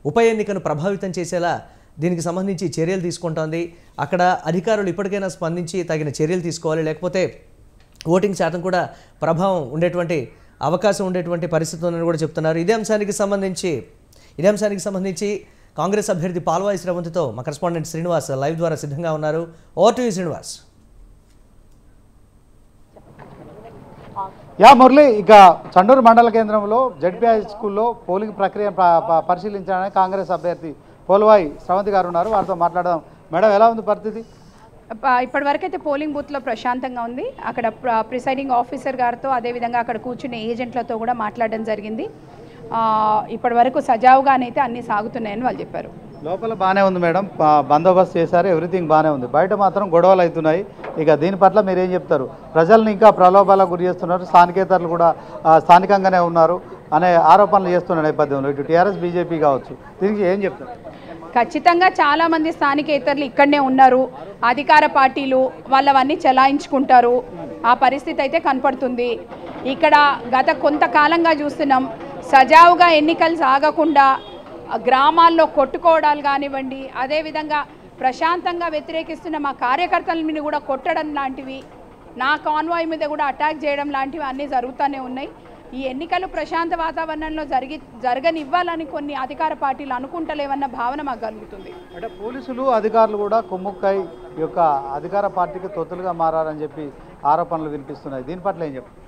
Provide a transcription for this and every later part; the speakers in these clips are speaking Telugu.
ఉప ఎన్నికను ప్రభావితం చేసేలా దీనికి సంబంధించి చర్యలు తీసుకుంటోంది అక్కడ అధికారులు ఇప్పటికైనా స్పందించి తగిన చర్యలు తీసుకోవాలి లేకపోతే ఓటింగ్ శాతం కూడా ప్రభావం ఉండేటువంటి అవకాశం ఉండేటువంటి పరిస్థితి ఉందని కూడా చెప్తున్నారు ఇదే అంశానికి సంబంధించి ఇదే అంశానికి సంబంధించి కాంగ్రెస్ అభ్యర్థి పాల్వాయి శ్రవంతితో మా కరెస్పాండెంట్ శ్రీనివాస్ లైవ్ ద్వారా సిద్ధంగా ఉన్నారు ఓవర్ టు యూ శ్రీనివాస్ యా మురళి ఇక చండూరు మండల కేంద్రంలో జడ్పీఐ స్కూల్లో పోలింగ్ ప్రక్రియ ప- ప- పరిశీలించడానికి కాంగ్రెస్ అభ్యర్థి పోల్వాయి శ్రవంతి గారు ఉన్నారు వారితో మాట్లాడదాం మేడం ఎలా ఉంది పరిస్థితి ప- ఇప్పటివరకు అయితే పోలింగ్ బూత్లో ప్రశాంతంగా ఉంది అక్కడ ప్ర- ప్రిసైడింగ్ ఆఫీసర్ గారితో అదేవిధంగా అక్కడ కూర్చునే ఏజెంట్లతో కూడా మాట్లాడడం జరిగింది ఆ, ఇప్పటివరకు సజావుగానైతే అన్నీ సాగుతున్నాయని వాళ్ళు చెప్పారు లోపల బాగానే ఉంది మేడం ప- బందోబస్తు చేశారు ఎవ్రీథింగ్ బాగానే ఉంది బయట మాత్రం గొడవలు అవుతున్నాయి ఇక దీని పట్ల మీరు ఏం చెప్తారు ప్రజల్ని ఇంకా ప్రలోభాలకు గురి చేస్తున్నారు స్థానికేతరులు కూడా ఆ, స్థానికంగానే ఉన్నారు అనే ఆరోపణలు చేస్తున్న నేపథ్యంలో ఇటు టీఆర్ఎస్ బీజేపీ కావచ్చు దీనికి ఏం చెప్తారు ఖచ్చితంగా చాలామంది స్థానికేతరులు ఇక్కడనే ఉన్నారు అధికార పార్టీలు వాళ్ళవన్నీ చెలాయించుకుంటారు ఆ పరిస్థితి అయితే కనపడుతుంది ఇక్కడ గత కొంతకాలంగా చూస్తున్నాం సజావుగా ఎన్నికలు సాగకుండా ఆ గ్రామాల్లో కొట్టుకోవడాలు కానివ్వండి అదేవిధంగా ప్రశాంతంగా వ్యతిరేకిస్తున్న మా కార్యకర్తల మీద కూడా కొట్టడం లాంటివి నా కాన్వాయ్ మీద కూడా అటాక్ చేయడం లాంటివి అన్నీ జరుగుతూనే ఉన్నాయి ఈ ఎన్నికలు ప్రశాంత వాతావరణంలో జరిగి జరగనివ్వాలని కొన్ని అధికార పార్టీలు అనుకుంటలేవన్న భావన మాకు కలుగుతుంది అంటే పోలీసులు అధికారులు కూడా కుమ్ముక్కై ఈ యొక్క అధికార పార్టీకి తొత్తులుగా మారారని చెప్పి ఆరోపణలు వినిపిస్తున్నాయి దీని పట్ల ఏం చెప్తారు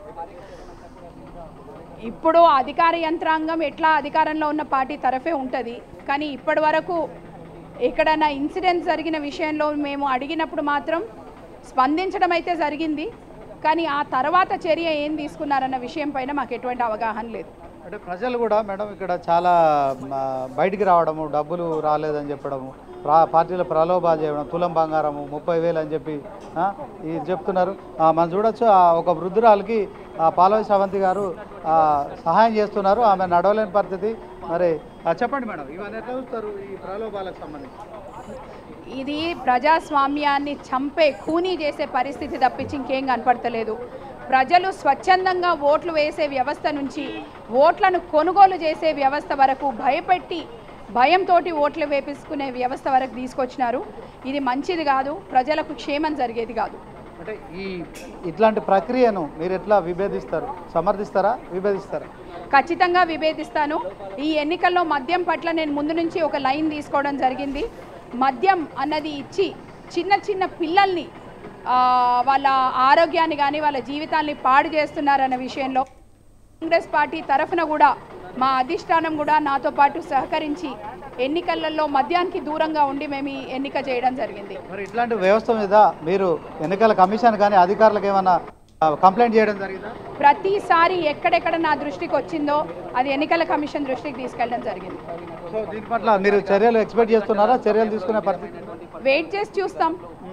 ఇప్పుడు అధికార యంత్రాంగం ఎట్లా అధికారంలో ఉన్న పార్టీ తరఫే ఉంటుంది కానీ ఇప్పటి వరకు ఎక్కడైనా ఇన్సిడెంట్ జరిగిన విషయంలో మేము అడిగినప్పుడు మాత్రం స్పందించడం అయితే జరిగింది కానీ ఆ తర్వాత చర్య ఏం తీసుకున్నారన్న విషయం పైన మాకు ఎటువంటి అవగాహన లేదు అంటే ప్రజలు కూడా మేడం ఇక్కడ చాలా మ, బయటికి రావడము డబ్బులు రాలేదని చెప్పడము ప్రా పార్టీల ప్రలోభాలు చేయడం తులం బంగారము ముప్పై వేలు అని చెప్పి ఆ, ఇది చెప్తున్నారు ఆ, మనం చూడొచ్చు ఆ ఒక వృద్ధురాలకి ఆ, పాలవి శ్రవంతి గారు ఆ, సహాయం చేస్తున్నారు ఆమె నడవలేని పరిస్థితి మరి ఆ, చెప్పండి మేడం ఇవన్నీ ఎట్లా చూస్తారు ఈ ప్రలోభాలకు సంబంధించి ఇది ప్రజాస్వామ్యాన్ని చంపే ఖూనీ చేసే పరిస్థితి తప్పించి ఇంకేం కనపడతలేదు ప్రజలు స్వచ్ఛందంగా ఓట్లు వేసే వ్యవస్థ నుంచి ఓట్లను కొనుగోలు చేసే వ్యవస్థ వరకు భయపెట్టి భయంతో ఓట్లు వేపించుకునే వ్యవస్థ వరకు తీసుకొచ్చినారు ఇది మంచిది కాదు ప్రజలకు క్షేమం జరిగేది కాదు అంటే ఈ ఇట్లాంటి ప్రక్రియను మీరు ఎట్లా విభేదిస్తారు సమర్థిస్తారా విభేదిస్తారా ఖచ్చితంగా విభేదిస్తాను ఈ ఎన్నికల్లో మద్యం పట్ల నేను ముందు నుంచి ఒక లైన్ తీసుకోవడం జరిగింది మద్యం అన్నది ఇచ్చి చిన్న చిన్న పిల్లల్ని ఆ, వాళ్ళ ఆరోగ్యాన్ని కానీ వాళ్ళ జీవితాల్ని పాడు చేస్తున్నారన్న విషయంలో కాంగ్రెస్ పార్టీ తరఫున కూడా మా అధిష్టానం కూడా నాతో పాటు సహకరించి ఎన్నికలలో మద్యానికి దూరంగా ఉండి మేము ఈ ఎన్నిక చేయడం జరిగింది మరి ఇట్లాంటి వ్యవస్థ మీద మీరు ఎన్నికల కమిషన్ కానీ అధికారులకు ఏమైనా ఆ, కంప్లైంట్ చేయడం జరిగిందా ప్రతిసారి ఎక్కడెక్కడ నా దృష్టికి వచ్చిందో అది ఎన్నికల కమిషన్ దృష్టికి తీసుకెళ్ళడం జరిగింది సో దీని పట్ల మీరు చర్యలు ఎక్స్పెక్ట్ చేస్తున్నారా చర్యలు తీసుకునే పరిస్థితి వెయిట్ చేసి చూస్తాం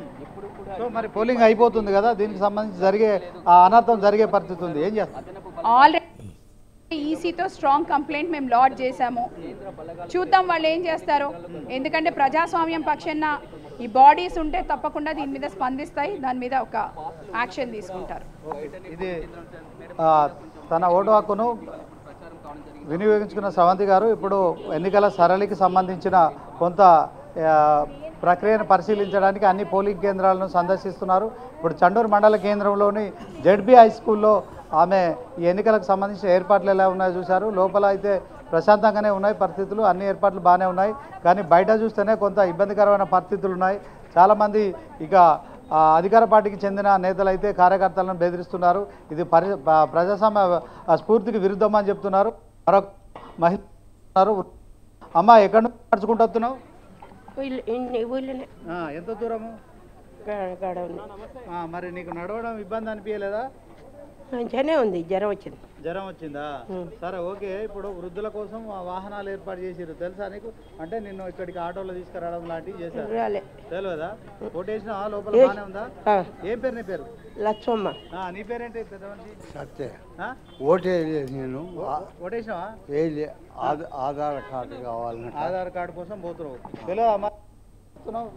సో మరి పోలింగ్ అయిపోతుంది కదా దీనికి సంబంధించి జరిగే ఆ అనర్థం జరిగే పరిస్థితి ఉంది ఏం చేస్తారు ఆల్రెడీ ఈసీతో స్ట్రాంగ్ కంప్లైంట్ మేము లాడ్ చేశాము చూద్దాం వాళ్ళు ఏం చేస్తారో ఎందుకంటే ప్రజాస్వామ్యం పక్షాన ఈ బాడీస్ ఉంటే తప్పకుండా దీని మీద స్పందిస్తాయి దాని మీద ఒక యాక్షన్ తీసుకుంటారు ఇది ఆ, తన ఓటు హక్కును వినియోగించుకున్న స్రవంతి గారు ఇప్పుడు ఎన్నికల సరళికి సంబంధించిన కొంత ఆ, ప్రక్రియను పరిశీలించడానికి అన్ని పోలింగ్ కేంద్రాలను సందర్శిస్తున్నారు ఇప్పుడు చండూరు మండల కేంద్రంలోని జెడ్బీ హై స్కూల్లో ఆమె ఈ ఎన్నికలకు సంబంధించిన ఏర్పాట్లు ఎలా ఉన్నాయో చూశారు లోపల అయితే ప్రశాంతంగానే ఉన్నాయి పరిస్థితులు అన్ని ఏర్పాట్లు బాగానే ఉన్నాయి కానీ బయట చూస్తేనే కొంత ఇబ్బందికరమైన పరిస్థితులు ఉన్నాయి చాలామంది ఇక ఆ, అధికార పార్టీకి చెందిన నేతలు అయితే కార్యకర్తలను బెదిరిస్తున్నారు ఇది పరి ప- ప్రజాస్వామ్య ఆ, స్ఫూర్తికి విరుద్ధం అని చెప్తున్నారు మరొక మహిళ ఉన్నారు. అమ్మ ఎక్కడి నుంచి నడుచుకుంటూ వస్తున్నావు వీళ్ళు ఇన్ని ఊళ్ళోనే ఆ, ఎంత దూరము గా- గాడ ఉంది ఆ, మరి నీకు నడవడం ఇబ్బంది అనిపించలేదా మంచిగానే ఉంది జ్వరం వచ్చింది జ్వరం వచ్చిందా సరే ఓకే ఇప్పుడు వృద్ధుల కోసం ఆ వాహనాలు ఏర్పాటు చేసిర్రు తెలుసా నీకు అంటే నిన్ను ఇక్కడికి ఆటోలో తీసుకురావడం లాంటివి చేశారు రాలే తెలియదా ఓటేసిన లోపల ఏ- బాగానే ఉందా ఆ, ఏం పేరు నీ పేరు లక్ష్మమ్మ ఆ, నీ పేరేంటి పెద్ద మనిషి సత్తే ఆ? ఓటే లేదు నేను ఆ- ఓటేసినావా వేయలే ఆధ- ఆధార్ కార్డు కావాలంట ఆధార్ కార్డు కోసం పోతున్నావు తెలియదా అమ్మా పోతున్నావు?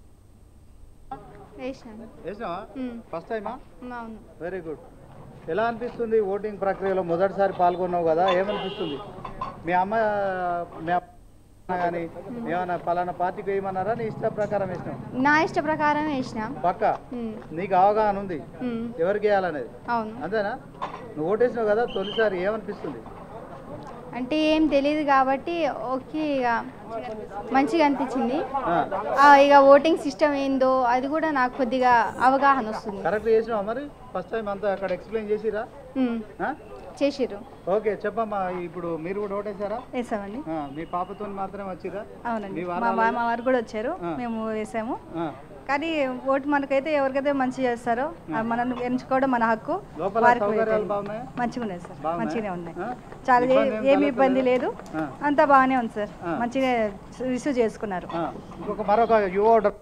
వేసినాను వేసినావా మ్మ్. ఫస్ట్ టైమా అవును వెరీ గుడ్ ఎలా అనిపిస్తుంది ఓటింగ్ ప్రక్రియలో మొదటిసారి పాల్గొన్నావు కదా ఏమనిపిస్తుంది మీ అమ్మ మీ అమ్మ కానీ ఏమన్నా పలానా పార్టీకి వేయమన్నారా నీ ఇష్ట ప్రకారం వేసినావు నా ఇష్ట ప్రకారం వేసిన పక్క ఉమ్, నీకు అవగాహన ఉంది ఉమ్, ఎవరికి వేయాలనేది అవును అంతేనా నువ్వు ఓటేసినావు కదా తొలిసారి ఏమనిపిస్తుంది అంటే ఏం తెలియదు కాబట్టి ఓకే ఇక మంచిగా అనిపించింది ఆ, ఆ, ఇక ఓటింగ్ సిస్టమ్ ఏందో అది కూడా నాకు కొద్దిగా అవగాహన వస్తుంది కరెక్ట్ చేసినావా మరి ఫస్ట్ టైం అంతా అక్కడ ఎక్స్ప్లెయిన్ చేసిరా ఉమ్, ఆ? చేసిర్రు ఓకే చెప్పమ్మా ఇప్పుడు మీరు కూడా ఓటేసారా వేసామండి ఆ, మీ పాపతో మాత్రమే వచ్చిరా అవునండి మీ మా వాళ్ళ మా మా వారు కూడా వచ్చారు ఆ. మేము వేసాము ఆ, కానీ ఓటు మనకైతే ఎవరికైతే మంచి చేస్తారో ఆ మనల్ని ఎంచుకోవడం మన హక్కు లోపల వారికి సౌకర్యాలు వేయాలి. బాగున్నాయా మంచిగా ఉన్నాయి సార్ బాగున్నాయా? మంచిగానే ఉన్నాయి ఆ? చాలా ఏ- ఇబ్బంది ఏం ఏమి ఇబ్బంది కలగలేదా? లేదు ఆ. అంతా బాగానే ఉంది సార్ ఆ. మంచిగా రిసీవ్ చేసుకున్నారు ఆ, ఇంకొక మరొక యువ ఓటర్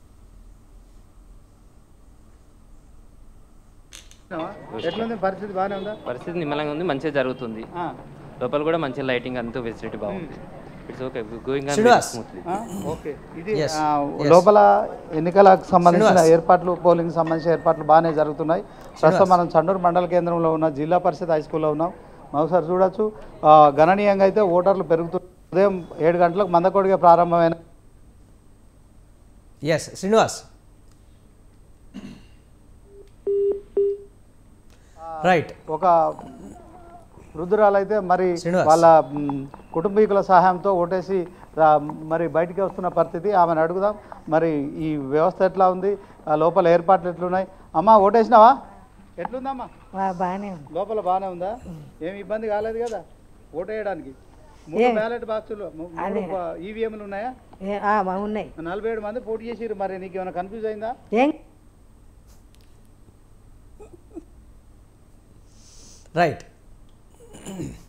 ఎట్లుంది పరిస్థితి బాగానే ఉందా పరిస్థితి నిమ్మలంగా ఉంది మంచిగా జరుగుతుంది ఆ, లోపల కూడా మంచి లైటింగ్ అంతా ఫెసిలిటీ బాగుంది it's okay going on Srinivas. Smoothly ఆ, ఓకే ఇది Yes, ఆ, yes. లోపల ఎన్నికలకు సంబంధించిన శ్రీనివాస్. ఏర్పాట్లు పోలింగ్ సంబంధించిన ఏర్పాట్లు బాగానే జరుగుతున్నాయి ప్రస్తుతం మనం చండూరు మండల కేంద్రంలో ఉన్న జిల్లా పరిషత్ హై స్కూల్లో ఉన్నాం ఒకసారి చూడొచ్చు ఆ, గణనీయంగా అయితే ఓటర్లు పెరుగుతున్నారు ఉదయం ఏడు గంటలకు మందకొడిగా ప్రారంభమైన ఎస్ శ్రీనివాస్ రైట్ ఒక వృద్ధురాలైతే మరి శ్రీనివాస్. వాళ్ళ మ్, కుటుంబీకుల సహాయంతో ఓటేసి రా- మరి బయటికి వస్తున్న పరిస్థితి ఆమెను అడుగుదాం మరి ఈ వ్యవస్థ ఎట్లా ఉంది ఆ లోపల ఏర్పాట్లు ఎట్లున్నాయి అమ్మా ఓటేసినావా ఎట్లుందమ్మా బాగానే ఉంది లోపల బాగానే ఉందా ఏమి ఇబ్బంది కాలేదు కదా ఓటేయడానికి మూడు బ్యాలెట్ బాక్సులు ము- మూడు ఈవీఎంలు ఉన్నాయా ఏ- ఆ, మా ఉన్నాయి నలభై ఏడు మంది పోటీ చేసిరు మరి నీకు ఏమైనా కన్ఫ్యూజ్ అయిందా ఏం రైట్